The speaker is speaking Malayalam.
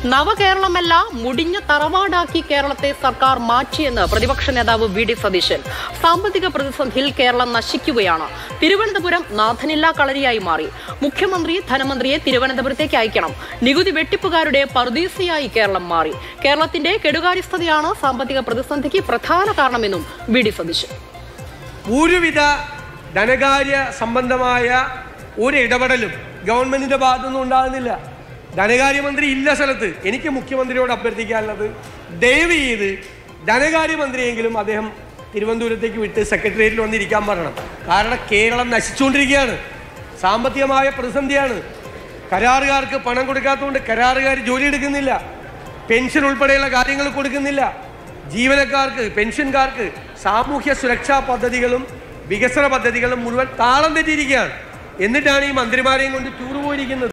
നവകേരളമല്ല മുടിഞ്ഞ തറവാടാക്കി കേരളത്തെ സർക്കാർ മാറ്റിയെന്ന് പ്രതിപക്ഷ നേതാവ് വി ഡി സതീശൻ സാമ്പത്തിക പ്രതിസന്ധിയിൽ കേരളം നശിക്കുകയാണ് തിരുവനന്തപുരം നാഥനില്ലാ കളരിയായി മാറി മുഖ്യമന്ത്രി ധനമന്ത്രിയെ തിരുവനന്തപുരത്തേക്ക് അയക്കണം നികുതി വെട്ടിപ്പുകാരുടെ പർദീസയായി കേരളം മാറി കേരളത്തിന്റെ കെടുകാര്യസ്ഥതയാണ് സാമ്പത്തിക പ്രതിസന്ധിക്ക് പ്രധാന കാരണമെന്നും വി ഡി സതീശൻ ഒരുവിധ ധനകാര്യ സംബന്ധമായ ഒരു ഇടപെടലും ഗവൺമെന്റിന്റെ ഭാഗത്തുനിന്നും ഉണ്ടാകുന്നില്ല ധനകാര്യമന്ത്രി ഇല്ല സ്ഥലത്ത് എനിക്ക് മുഖ്യമന്ത്രിയോട് അഭ്യർത്ഥിക്കാനുള്ളത് ദയവ് ചെയ്ത് ധനകാര്യമന്ത്രിയെങ്കിലും അദ്ദേഹം തിരുവനന്തപുരത്തേക്ക് വിട്ട് സെക്രട്ടേറിയറ്റിൽ വന്നിരിക്കാൻ പറയണം കാരണം കേരളം നശിച്ചുകൊണ്ടിരിക്കുകയാണ് സാമ്പത്തികമായ പ്രതിസന്ധിയാണ് കരാറുകാർക്ക് പണം കൊടുക്കാത്തതുകൊണ്ട് കരാറുകാർ ജോലി എടുക്കുന്നില്ല പെൻഷൻ ഉൾപ്പെടെയുള്ള കാര്യങ്ങൾ കൊടുക്കുന്നില്ല ജീവനക്കാർക്ക് പെൻഷൻകാർക്ക് സാമൂഹ്യ സുരക്ഷാ പദ്ധതികളും വികസന പദ്ധതികളും മുഴുവൻ താളം തെറ്റിയിരിക്കുകയാണ് എന്നിട്ടാണ് ഈ മന്ത്രിമാരെയും കൊണ്ട് ടൂർ പോയിരിക്കുന്നത്